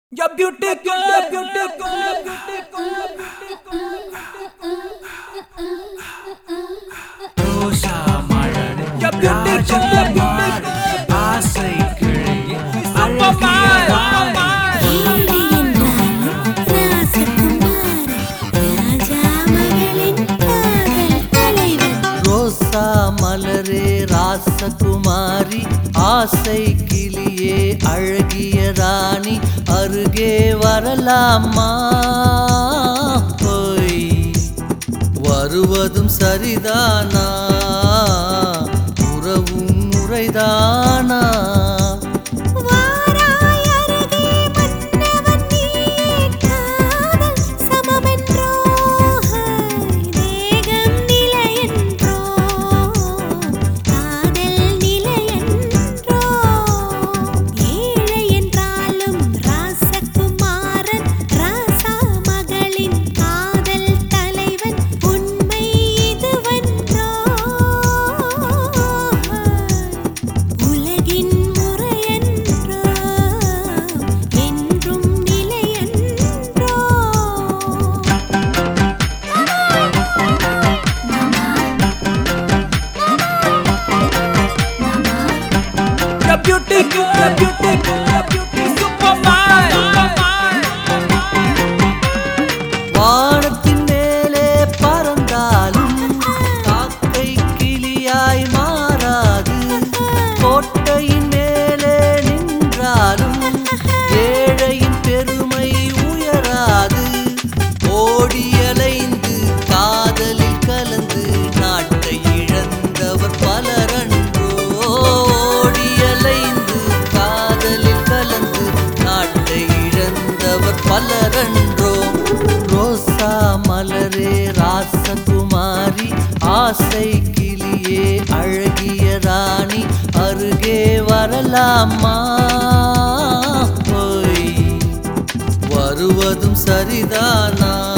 You're beautiful, you're beautiful, you're beautiful, Rosa Malar You're beautiful, you're ராஜகுமாரி ஆசை கிழங்கி Superman, அழகிய ரோசா மலரே ராசகுமாரி ஆசை கிளியே அழகிய ராணி அருகே வரலாமா போய் வருவதும் சரிதானா உறவும் முறைதானா உலகின் முறையன்றோ என்றும் நிலையன்றோ you're beautiful, you're beautiful, you're beautiful, Superman, வானத்தின் மேலே பறந்தாலும் காக்கை கிளியாய் மாறாது கோட்டையின் மேலே நின்றாலும் ஏழையின் பெருமை உயராது ஓடியலைந்து காதலில் கலந்து நாட்டை இழந்தவர் பலரன்றோ ஓடியலைந்து காதலில் கலந்து நாட்டை இழந்தவர் பலரன்றோ ரோசா மலரே ராசகுமாரி ஆசை கிளியே அழகிய ராணி அருகே வரலாமா போய் வருவதும் சரிதானா